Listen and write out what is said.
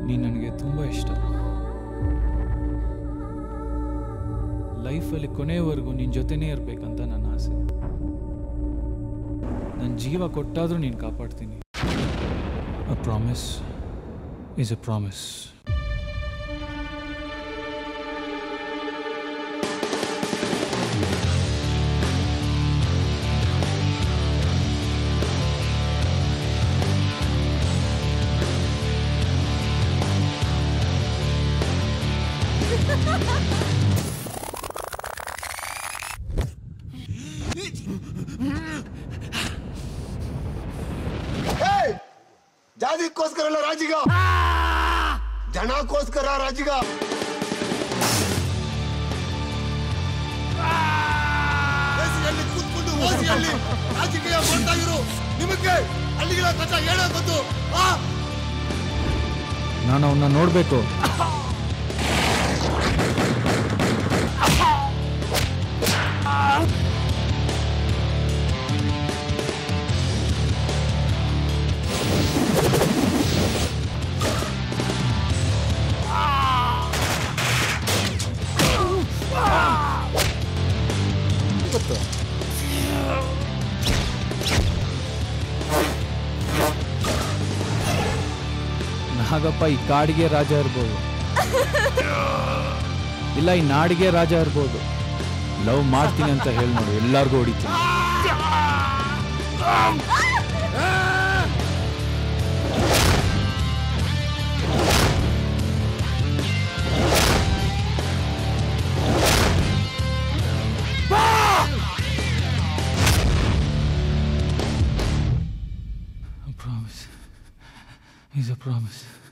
ನೀನು ನನಗೆ ತುಂಬ ಇಷ್ಟ ಲೈಫಲ್ಲಿ ಕೊನೆಯವರೆಗೂ ನಿನ್ನ ಜೊತೆನೇ ಇರಬೇಕಂತ ನನ್ನ ಆಸೆ ನನ್ನ ಜೀವ ಕೊಟ್ಟಾದರೂ ನೀನು ಕಾಪಾಡ್ತೀನಿ a promise is a promise ಏಯ್! ಜಾತಿಗೋಸ್ಕರ ಅಲ್ಲ ರಾಜಿಗ ಜನಕ್ಕೋಸ್ಕರ ರಾಜಿಗ ಬೇಸಿಗೆಯಲ್ಲಿ ಕೂತ್ಕೊಂಡು ಓಸಿಯಲ್ಲಿ ರಾಜಕೀಯ ಮಾಡ್ತಾ ಇರು ನಿಮಗೆ ಅಲ್ಲಿಗಳ ಕಥ ಹೇಳೋ ಗೊತ್ತು ಆ ನಾನು ಅವನ್ನ ನೋಡಬೇಕು ನಾಗಪ್ಪ ಈ ಕಾಡಿಗೆ ರಾಜ ಇರ್ಬೋದು ಇಲ್ಲ ಈ ನಾಡಿಗೆ ರಾಜ ಇರ್ಬೋದು ಲವ್ ಮಾಡ್ತೀನಿ ಅಂತ ಹೇಳಿ ನೋಡು ಎಲ್ಲಾರ್ಗೂ ಹೊಡಿತೀನಿ ಪ್ರಾಮಿಸ್ ಈಸ್ ಅ ಪ್ರಾಮಿಸ್